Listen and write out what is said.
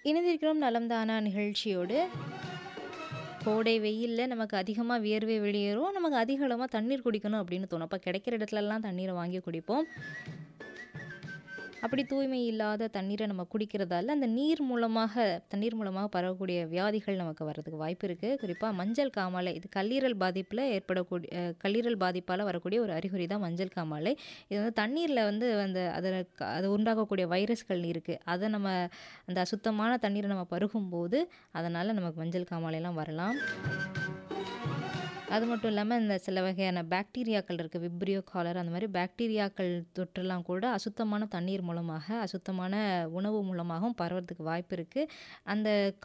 இணைந்திருக்கிறோம் நலம் தானா நிகழ்ச்சியோடு கோடை வெயிலில் நமக்கு அதிகமாக வியர்வை வெளியேறும் நமக்கு அதிக அளவாக தண்ணீர் குடிக்கணும் அப்படின்னு தோணும் அப்போ கிடைக்கிற இடத்துலலாம் தண்ணீரை வாங்கி குடிப்போம் அப்படி தூய்மை இல்லாத தண்ணீரை நம்ம குடிக்கிறதால அந்த நீர் மூலமாக தண்ணீர் மூலமாக பரவக்கூடிய வியாதிகள் நமக்கு வர்றதுக்கு வாய்ப்பு இருக்குது குறிப்பாக மஞ்சள் காமாலை இது கல்லீரல் பாதிப்பில் ஏற்படக்கூடிய அஹ், கல்லீரல் பாதிப்பால் வரக்கூடிய ஒரு அறிகுறி தான் மஞ்சள் காமாலை இது வந்து தண்ணீரில் வந்து அந்த அதில் அது உண்டாகக்கூடிய வைரஸ்கள் இருக்குது அதை நம்ம அந்த அசுத்தமான தண்ணீரை நம்ம பருகும்போது அதனால் நமக்கு மஞ்சள் காமாலைலாம் வரலாம் அது மட்டும் இல்லாமல் இந்த சில வகையான பாக்டீரியாக்கள் இருக்குது விப்ரியோ காலர் அந்த மாதிரி பாக்டீரியாக்கள் தொற்றுலாம் கூட அசுத்தமான தண்ணீர் மூலமாக அசுத்தமான உணவு மூலமாகவும் பரவறதுக்கு வாய்ப்பு இருக்குது அந்த